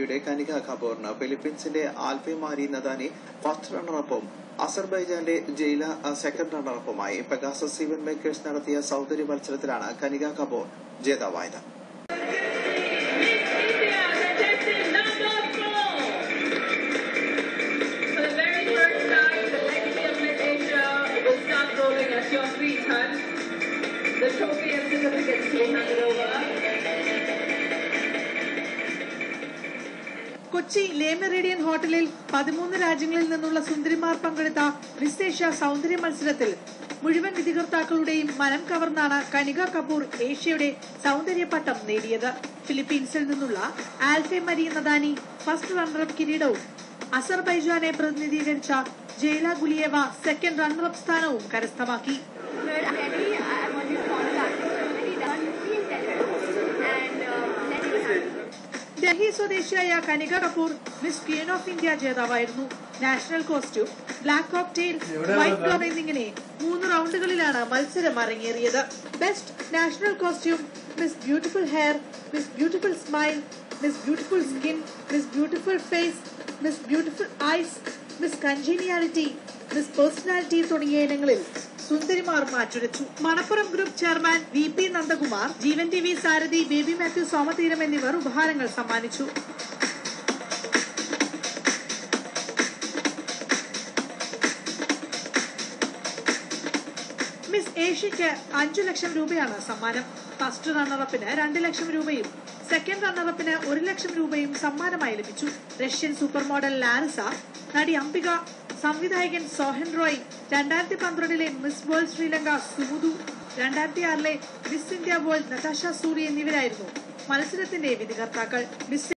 ഇന്ത്യയുടെ കനിക കപൂറിന് ഫിലിപ്പീൻസിന്റെ ആൽഫെ മാരി നദാനി ഫസ്റ്റ് റണ്ണറപ്പും അസർബൈജാന്റെ ജയില സെക്കൻഡ് റണ്ണറപ്പുമായി പെഗാസസ് ഈവൻ മേക്കേഴ്സ് നടത്തിയ സൗന്ദര്യ മത്സരത്തിലാണ് കനിക കപൂർ ജേതാവായത് For the very first time, the legacy of Miss Asia will start rolling as your feet touch. The trophy and certificates to be handed over. Kochi Le Meridien ഹോട്ടലിൽ പതിമൂന്ന് രാജ്യങ്ങളിൽ നിന്നുള്ള സുന്ദരിമാർ പങ്കെടുത്ത മിസ് ഏഷ്യ സൗന്ദര്യ മത്സരത്തിൽ മുഴുവൻ വിധികർത്താക്കളുടെയും മനം കവർന്നാണ് കനിക കപൂർ ഏഷ്യയുടെ സൗന്ദര്യ പട്ടം നേടിയത് ഫിലിപ്പീൻസിൽ നിന്നുള്ള ആൽഫെ മരി നദാനി ഫസ്റ്റ് റണ്ണറപ്പ് കിരീടവും അസർബൈജാനെ പ്രതിനിധീകരിച്ച ജയില ഗുലിയേവ സെക്കൻഡ് റണ്ണറപ്പ് സ്ഥാനവും കരസ്ഥമാക്കി We're ready. I'm on this contract. Very done. Please tell her. And uh, let it happen. Delhi സ്വദേശിയായ Kanika Kapoor miss queen of India ജേതാവായിരുന്നു national costume black cocktail white ബ്ലൗൺ എന്നിങ്ങനെ മൂന്ന് റൗണ്ടുകളിലാണ് മത്സരം അരങ്ങേറിയത് best national costume miss beautiful hair miss beautiful smile miss beautiful skin miss beautiful face miss beautiful eyes miss congeniality miss personality തുടങ്ങിയ ഇനങ്ങളിൽ സുന്ദരിമാർ മാറ്റുരച്ചു Manappuram group chairman V P Nandakumar Jeevan T V Sarathi Baby Mathew Somatheeram എന്നിവർ ഉപഹാരങ്ങൾ സമ്മാനിച്ചു മിസ് ഏഷ്യയ്ക്ക് അഞ്ചു ലക്ഷം രൂപയാണ് സമ്മാനം ഫസ്റ്റ് റണ്ണറപ്പിന് രണ്ട് ലക്ഷം രൂപയും സെക്കൻഡ് റണ്ണറപ്പിന് ഒരു ലക്ഷം രൂപയും സമ്മാനമായി ലഭിച്ചു റഷ്യൻ സൂപ്പർ മോഡൽ ലാരിസ നടി അംബിക സംവിധായകൻ സോഹൻ റോയ് രണ്ടായിരത്തി പന്ത്രണ്ടിലെ മിസ് വേൾഡ് ശ്രീലങ്ക സുമുദു രണ്ടായിരത്തി ആറിലെ Miss India World Natasha Suri എന്നിവരായിരുന്നു മത്സരത്തിന്റെ വിധികർത്താക്കൾ മിസ്